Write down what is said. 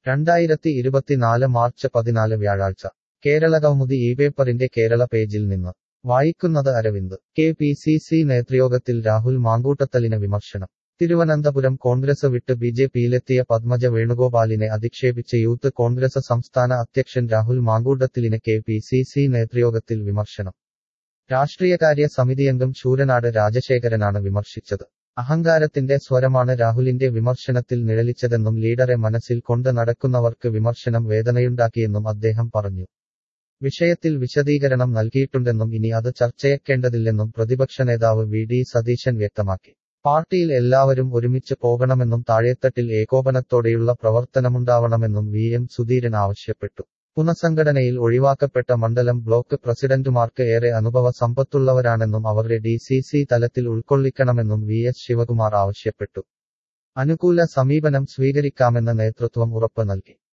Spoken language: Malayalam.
രണ്ടായിരത്തി ഇരുപത്തിനാല് മാർച്ച് പതിനാല് വ്യാഴാഴ്ച കേരളകൗമുദി ഈ പേപ്പറിന്റെ കേരള പേജിൽ നിന്ന് വായിക്കുന്നത് Aravind K P C C നേതൃയോഗത്തിൽ രാഹുൽ മാങ്കൂട്ടത്തലിന് വിമർശനം തിരുവനന്തപുരം കോൺഗ്രസ് വിട്ട് ബി ജെ പിയിലെത്തിയ പത്മജ വേണുഗോപാലിനെ അധിക്ഷേപിച്ച് യൂത്ത് കോൺഗ്രസ് സംസ്ഥാന അധ്യക്ഷൻ രാഹുൽ മാങ്കൂട്ടത്തിലിന് കെ പി സി സി നേതൃയോഗത്തിൽ വിമർശനം രാഷ്ട്രീയകാര്യ സമിതിയംഗം ശൂരനാട് രാജശേഖരനാണ് വിമർശിച്ചത് അഹങ്കാരത്തിന്റെ സ്വരമാണ് രാഹുലിന്റെ വിമർശനത്തിൽ നിഴലിച്ചതെന്നും ലീഡറെ മനസ്സിൽ കൊണ്ട് നടക്കുന്നവർക്ക് വിമർശനം വേദനയുണ്ടാക്കിയെന്നും അദ്ദേഹം പറഞ്ഞു വിഷയത്തിൽ വിശദീകരണം നൽകിയിട്ടുണ്ടെന്നും ഇനി അത് ചർച്ചയാക്കേണ്ടതില്ലെന്നും പ്രതിപക്ഷ നേതാവ് വി ഡി സതീശൻ വ്യക്തമാക്കി പാർട്ടിയിൽ എല്ലാവരും ഒരുമിച്ച് പോകണമെന്നും താഴേത്തട്ടിൽ ഏകോപനത്തോടെയുള്ള പ്രവർത്തനമുണ്ടാവണമെന്നും വി എം സുധീരൻ ആവശ്യപ്പെട്ടു പുനഃസംഘടനയിൽ ഒഴിവാക്കപ്പെട്ട മണ്ഡലം ബ്ലോക്ക് പ്രസിഡന്റുമാർക്ക് ഏറെ അനുഭവ സമ്പത്തുള്ളവരാണെന്നും അവരുടെ ഡി സി സി തലത്തിൽ ഉൾക്കൊള്ളിക്കണമെന്നും വി എസ് ശിവകുമാർ ആവശ്യപ്പെട്ടു അനുകൂല സമീപനം സ്വീകരിക്കാമെന്ന നേതൃത്വം ഉറപ്പ് നൽകി